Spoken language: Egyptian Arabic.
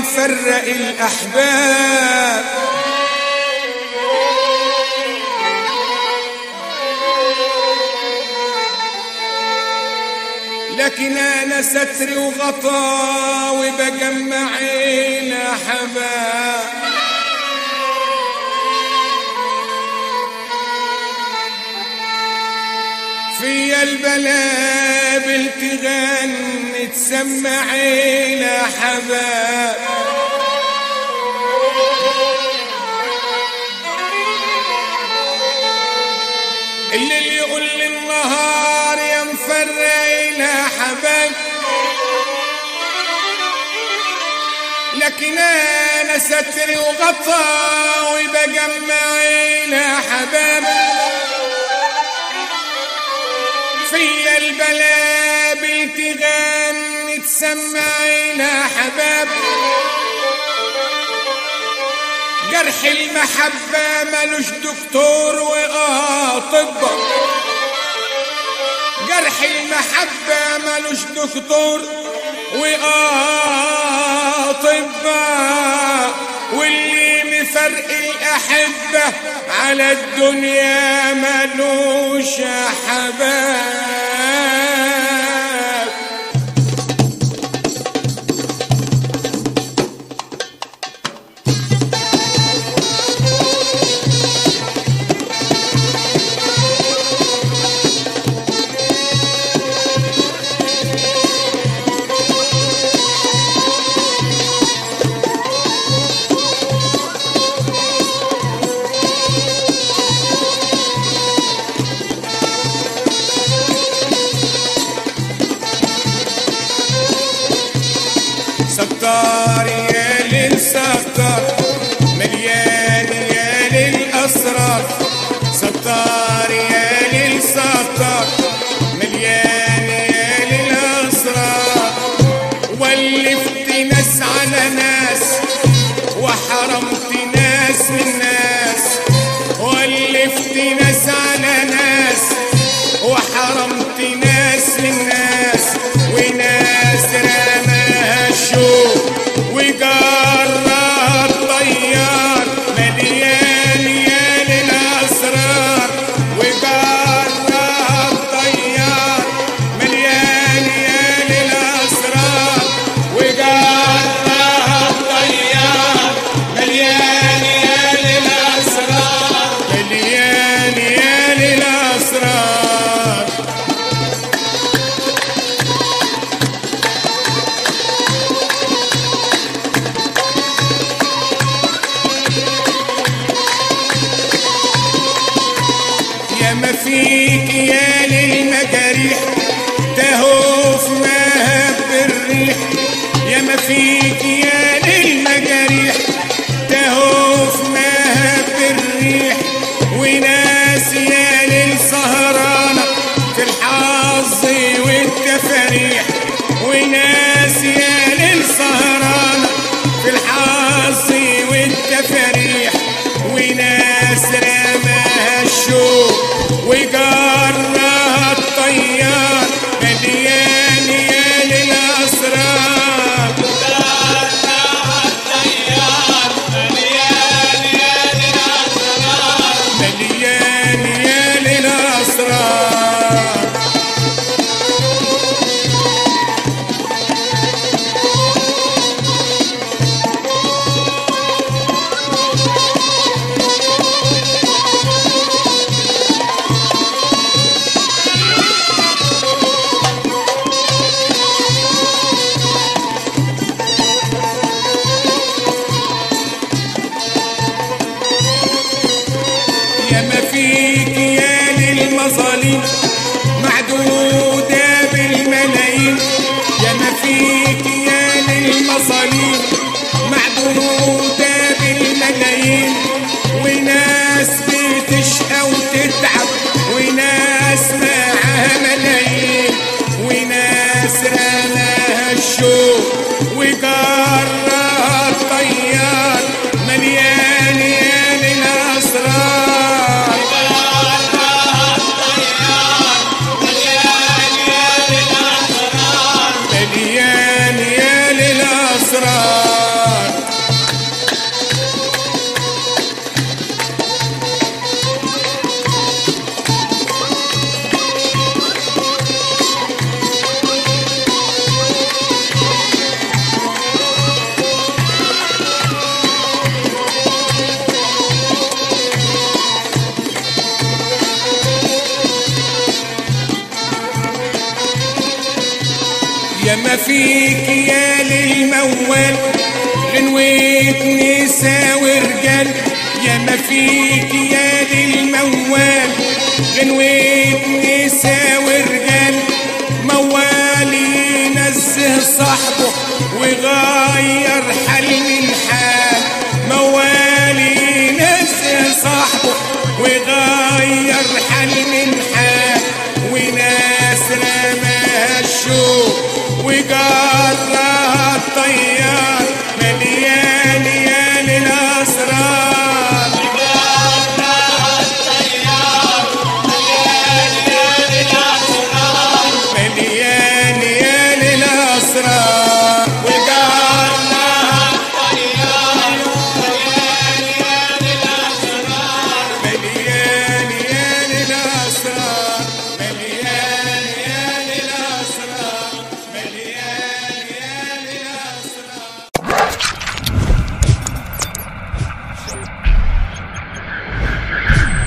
مفرق الأحباب لكن أنا ستري وغطا وبجمع الأحباب في البلابل تغني تسمع الأحباب اللي يقول لي النهار يا مفرق الأحباب لكن انا ستري وغطا وبجمع الأحباب في البلابل تغني تسمع الأحباب جرح المحبة ملوش دكتور وأطباء جرح المحبة ملوش دكتور وأطباء واللي مفرق الأحبة على الدنيا ملوش حباب ستار يا للستار مليان يا للأسرار ستار يا للستار مليان يا للأسرار ولفت ناس على ناس وحرمت ناس من ناس ولفت ناس على ناس وحرمت ناس من ناس وناس رماها الشوق وجرى الطيار مليان يا للأسرار وجرى الطيار مليان يا للأسرار وجرى الطيار مليان يا للأسرار مليان يا للأسرار يا ما فيك يا للمجاريح تهوف مهب الريح يا ما فيك يا للمجاريح تهوف مهب الريح وناس يا للسهرانة في الحظ والتفاريح وناس يا للسهرانة في الحظ والتفاريح وناس رماها الشوق وجرها الطيار مليان يا للأسرار مليان يا للأسرار يا ما فيك يا للمظالم معدودة بالملايين يا ما فيك يا للمظالم معدودة بالملايين وناس بتشقى وتتعب وناس معاها ملايين وناس رماها الشوق وجرها الطيار مليان يا للأسرار ما فيك يا للموال غنوة نساء ورجال يا ما فيك يا للموال غنوة